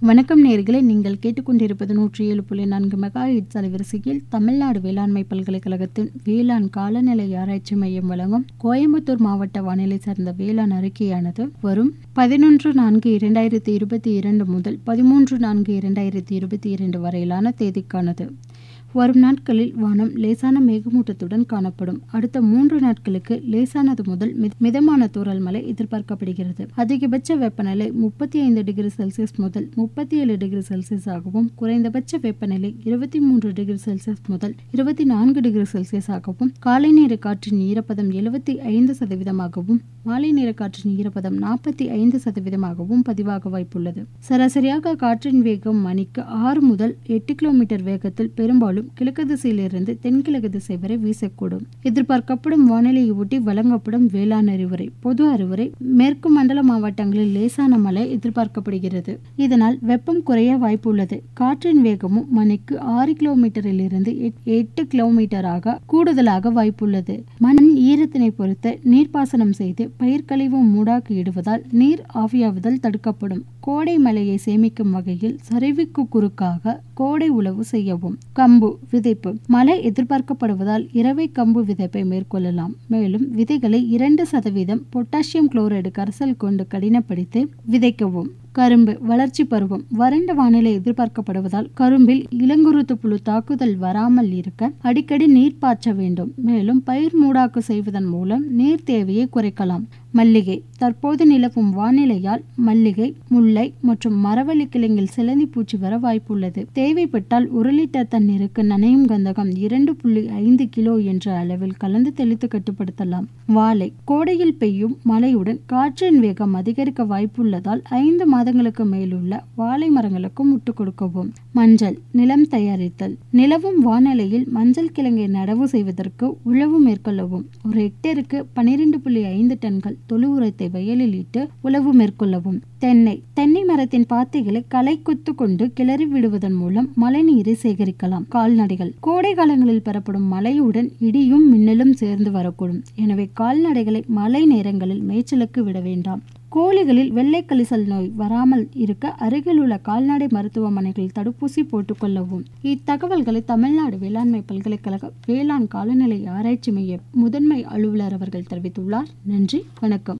வணக்கம் நேர்களே நீங்கள் கேட்டுக்கொண்டிருப்பது நூற்றி ஏழு புள்ளி நான்கு மெகா ஹிட்ஸ் அலைவரிசையில் தமிழ்நாடு வேளாண்மை பல்கலைக்கழகத்தின் வேளாண் காலநிலை ஆராய்ச்சி மையம் வழங்கும் கோயம்புத்தூர் மாவட்ட வானிலை சார்ந்த வேளாண் அறிக்கையானது வரும் பதினொன்று நான்கு இரண்டாயிரத்தி இருபத்தி இரண்டு முதல் பதிமூன்று நான்கு இரண்டாயிரத்தி இருபத்தி இரண்டு வரையிலான தேதிக்கானது வரும் நாட்களில் வானம் லேசான மேகமூட்டத்துடன் காணப்படும் அடுத்த மூன்று நாட்களுக்கு லேசானது முதல் மித- மிதமான தூறல் மழை எதிர்பார்க்கப்படுகிறது அதிகபட்ச வெப்பநிலை முப்பத்தி ஐந்து டிகிரி செல்சியஸ் முதல் முப்பத்தி ஏழு டிகிரி செல்சியஸ் ஆகவும் குறைந்தபட்ச வெப்பநிலை இருபத்தி மூன்று டிகிரி செல்சியஸ் முதல் இருபத்தி நான்கு டிகிரி செல்சியஸ் ஆகவும் காலை நேர காற்றின் ஈரப்பதம் எழுபத்தி ஐந்து சதவீதமாகவும் மாலை நேர காற்றின் ஈரப்பதம் நாற்பத்தி ஐந்து சதவீதமாகவும் பதிவாக வாய்ப்புள்ளது சராசரியாக காற்றின் வேகம் மணிக்கு ஆறு முதல் எட்டு கிலோமீட்டர் வேகத்தில் பெரும்பாலும் கிழக்கு திசையிலிருந்து தென்கிழக்கு திசை வரை வீசக்கூடும் எதிர்பார்க்கப்படும் வானிலையை ஒட்டி வழங்கப்படும் வேளாண் அறிவுரை பொது அறிவுரை மேற்கு மண்டல மாவட்டங்களில் லேசான மழை எதிர்பார்க்கப்படுகிறது இதனால் வெப்பம் குறைய வாய்ப்புள்ளது காற்றின் வேகமும் மணிக்கு ஆறு கிலோமீட்டரில் இருந்து எட்டு கிலோமீட்டராக கூடுதலாக வாய்ப்புள்ளது மண் ஈரத்தினை பொறுத்து நீர்ப்பாசனம் செய்து பயிர்க்கழிவு மூடாக்கு இடுவதால் நீர் ஆவியாவதல் தடுக்கப்படும் கோடை மழையை சேமிக்கும் வகையில் சரிவுக்கு குறுக்காக கோடை உழவு செய்யவும் கம்பு விதைப்பு மழை எதிர்பார்க்கப்படுவதால் இரவை கம்பு விதைப்பை மேற்கொள்ளலாம் மேலும் விதைகளை இரண்டு சதவீதம் பொட்டாசியம் குளோரைடு கரைசல் கொண்டு கடினப்படுத்தி விதைக்கவும் கரும்பு வளர்ச்சி பருவம் வறண்ட வானிலை எதிர்பார்க்கப்படுவதால் கரும்பில் இளங்குருத்து புழு தாக்குதல் வராமல் இருக்க அடிக்கடி நீர் பாய்ச்ச வேண்டும் மேலும் பயிர் மூடாக்கு செய்வதன் மூலம் நீர் தேவையை குறைக்கலாம் மல்லிகை தற்போது நிலவும் வானிலையால் மல்லிகை முல்லை மற்றும் மரவள்ளி கிழங்கில் சிலந்தி பூச்சி வர வாய்ப்புள்ளது தேவைப்பட்டால் ஒரு லிட்டர் தண்ணீருக்கு நனையும் கந்தகம் இரண்டு புள்ளி ஐந்து கிலோ என்ற அளவில் கலந்து தெளித்து கட்டுப்படுத்தலாம் வாழை கோடையில் பெய்யும் மழையுடன் காற்றின் வேகம் அதிகரிக்க வாய்ப்புள்ளதால் ஐந்து மாதங்களுக்கு மேலுள்ள வாழை மரங்களுக்கு முட்டு கொடுக்கவும் மஞ்சள் நிலம் தயாரித்தல் நிலவும் வானிலையில் மஞ்சள் கிழங்கை நடவு செய்வதற்கு உழவு மேற்கொள்ளவும் ஒரு ஹெக்டேருக்கு பனிரெண்டு புள்ளி ஐந்து டன்கள் தொழு உரத்தை வயலில் இட்டு உழவு மேற்கொள்ளவும் தென்னை தென்னை மரத்தின் பாத்தைகளை களை குத்து கொண்டு கிளறி விடுவதன் மூலம் மழைநீரை சேகரிக்கலாம் கால்நடைகள் கோடை காலங்களில் பெறப்படும் மழையுடன் இடியும் மின்னலும் சேர்ந்து வரக்கூடும் எனவே கால்நடைகளை மழை நேரங்களில் மேய்ச்சலுக்கு விட வேண்டாம் கோழிகளில் வெள்ளை கழிசல் நோய் வராமல் இருக்க அருகில் உள்ள கால்நடை மருத்துவமனைகளில் தடுப்பூசி போட்டுக்கொள்ளவும் இத்தகவல்களை தமிழ்நாடு வேளாண்மை பல்கலைக்கழக வேளாண் காலநிலை ஆராய்ச்சி மைய முதன்மை அலுவலர் அவர்கள் தெரிவித்துள்ளார் நன்றி வணக்கம்